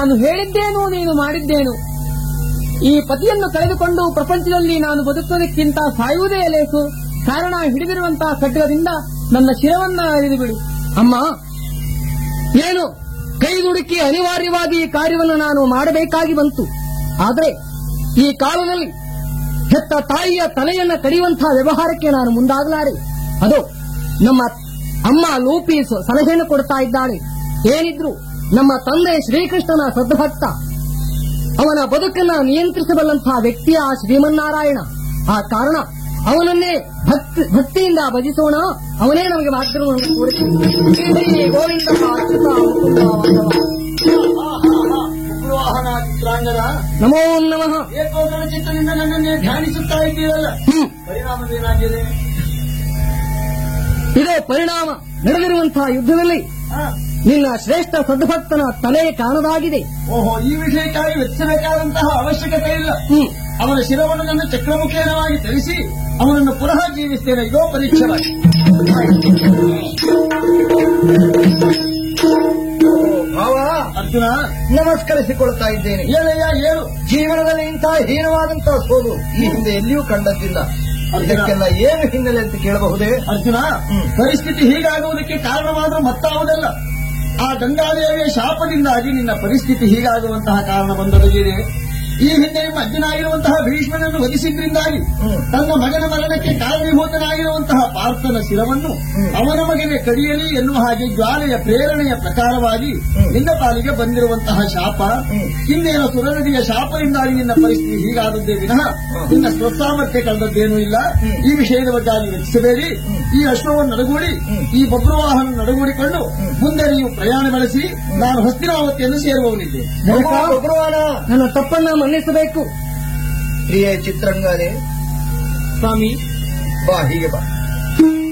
ನಾನು ಹೇಳಿದ್ದೇನು ನೀನು ಮಾಡಿದ್ದೇನು ಈ ಪತಿಯನ್ನು ಕಳೆದುಕೊಂಡು ಪ್ರಪಂಚದಲ್ಲಿ ನಾನು ಬದುಕುವುದಕ್ಕಿಂತ ಸಾಯುವುದೇ ಲೇಸು ಕಾರಣ ಹಿಡಿದಿರುವಂತಹ ಖಡ್ಗದಿಂದ ನನ್ನ ಶಿರವನ್ನ ಅರಿದು ಬಿಡು ಅಮ್ಮ ಏನು ಕೈದುಡುಕಿ ಅನಿವಾರ್ಯವಾಗಿ ಈ ಕಾರ್ಯವನ್ನು ನಾನು ಮಾಡಬೇಕಾಗಿ ಬಂತು ಆದರೆ ಈ ಕಾಲದಲ್ಲಿ ಹೆತ್ತ ತಾಯಿಯ ತಲೆಯನ್ನ ಕಡಿಯುವಂತಹ ವ್ಯವಹಾರಕ್ಕೆ ನಾನು ಮುಂದಾಗಲಾರೆ ಅದು ನಮ್ಮ ಅಮ್ಮ ಲೂಪೀಸ್ ಸಲಹೆಯನ್ನು ಕೊಡ್ತಾ ಇದ್ದಾಳೆ ಏನಿದ್ರು ನಮ್ಮ ತಂದೆ ಶ್ರೀಕೃಷ್ಣನ ಸದ್ಭಕ್ತ ಅವನ ಬದುಕನ್ನ ನಿಯಂತ್ರಿಸಬಲ್ಲಂತಹ ವ್ಯಕ್ತಿಯ ಆ ಶ್ರೀಮನ್ನಾರಾಯಣ ಆ ಕಾರಣ ಅವನನ್ನೇ ಭಕ್ತಿ ಭಕ್ತಿಯಿಂದ ಭಜಿಸೋಣ ಅವನೇ ನಮಗೆ ಮಾರ್ಗವನ್ನು ತೋರಿಸಿದ್ದಾನೆ. ಹೇ ಗೋವಿಂದ ಅಚ್ಯುತ ಮುಕುಂದ ಮಾಧವ. ವಾಹನ ಚಿತ್ರಾಂಗದ ನಮೋ ನಮಃ ಏಕೋದರ ಚಿತ್ರದಿಂದ ನನ್ನನ್ನೇ ಧ್ಯಾನಿಸುತ್ತಾ ಇದ್ದೀರಲ್ಲ ಹ್ಮ್. ಪರಿಣಾಮವೇನಾಗಿದೆ ಇದೇ ಪರಿಣಾಮ ನಡೆದಿರುವಂತಹ ಯುದ್ಧದಲ್ಲಿ ಹಾ? ನಿನ್ನ ಶ್ರೇಷ್ಠ ಸದ್ಭಕ್ತನ ತಲೆ ಕಾಣದಾಗಿದೆ ಓಹೋ ಈ ವಿಷಯಕ್ಕಾಗಿ ವೆಚ್ಚಬೇಕಾದಂತಹ ಅವಶ್ಯಕತೆ ಇಲ್ಲ ಹ್ಮ್ ಅವನ ಶಿರವನ್ನು ನನ್ನ ಚಕ್ರಮುಖೇನವಾಗಿ ಧರಿಸಿ ಅವನನ್ನು ಪುನಃ ಜೀವಿಸ್ತೇನೆ ಇದೋ ಪರೀಕ್ಷೆವಾಗಿ ಭಾವ ಅರ್ಜುನ ನಮಸ್ಕರಿಸಿಕೊಳ್ತಾ ಇದ್ದೇನೆ ಏನಯ್ಯ ಏನು ಜೀವನದಲ್ಲಿ ಇಂತಹ ಹೀನವಾದಂತಹ ಸೋಲು ಈ ಹಿಂದೆ ಎಲ್ಲಿಯೂ ಕಂಡದ್ದಿಲ್ಲ ಇದಕ್ಕೆಲ್ಲ ಏನು ಹಿನ್ನೆಲೆ ಅಂತ ಕೇಳಬಹುದೇ ಅರ್ಜುನ ಹ್ಮ್. ಪರಿಸ್ಥಿತಿ ಹೀಗಾಗುವುದಕ್ಕೆ ಕಾರಣವಾದ್ರೂ ಮತ್ತಾವುದಲ್ಲ ಆ ಗಂಗಾದೇವಿಯ ಶಾಪದಿಂದಾಗಿ ನಿನ್ನ ಪರಿಸ್ಥಿತಿ ಹೀಗಾಗುವಂತಹ ಕಾರಣ ಬಂದೊದಗಿದೆ ಈ ಹಿಂದೆ ನಿಮ್ಮ ಅಜ್ಜನಾಗಿರುವಂತಹ ಭೀಷ್ಮನನ್ನು ವಧಿಸಿದ್ರಿಂದಾಗಿ ಹ್ಮ್. ತನ್ನ ಮಗನ ಮರಣಕ್ಕೆ ಕಾರಣೀಭೂತನಾಗಿರುವಂತಹ ಪಾರ್ಥನ ಶಿರವನ್ನು ಹ್ಮ್. ಅವನ ಮಗನೇ ಕಡಿಯಲಿ ಎನ್ನುವ ಹಾಗೆ ಜ್ವಾಲೆಯ ಪ್ರೇರಣೆಯ ಪ್ರಕಾರವಾಗಿ ಹ್ಮ್. ನಿನ್ನ ಪಾಲಿಗೆ ಬಂದಿರುವಂತಹ ಶಾಪ ಹ್ಮ್. ಹಿಂದೇನ ಸುರನದಿಯ ಶಾಪದಿಂದಾಗಿ ನಿನ್ನ ಪರಿಸ್ಥಿತಿ ಹೀಗಾದದ್ದೇ ವಿನಃ ಹ್ಮ್. ನಿನ್ನ ಸ್ವಸಾಮರ್ಥ್ಯ ಕಳೆದದ್ದೇನೂ ಇಲ್ಲ ಹ್ಮ್. ಈ ವಿಷಯದ ಬಗ್ಗೆ ಅಲ್ಲಿ ವೆಚ್ಚಿಸಬೇಡಿ ಹ್ಮ್. ಈ ಅಶ್ವವನ್ನು ನಡಗೂಡಿ ಹ್ಮ್. ಈ ಬಬ್ರುವಾಹನ ನಡಗೂಡಿಕೊಂಡು ಹ್ಮ್. ಮುಂದೆ ನೀವು ಪ್ರಯಾಣ ಬೆಳೆಸಿ ನಾನು ಹಸ್ತಿನಾವತಿಯನ್ನು ಸೇರುವವನಿದ್ದೆ ಜನಕ, ಭಗವಾನ ನನ್ನ ತಪ್ಪನ್ನ ಮನ್ನಿಸಬೇಕು ಪ್ರಿಯ ಚಿತ್ರಂಗನೇ ಸ್ವಾಮಿ ಬಾ ಹೀಗೆ ಬಾ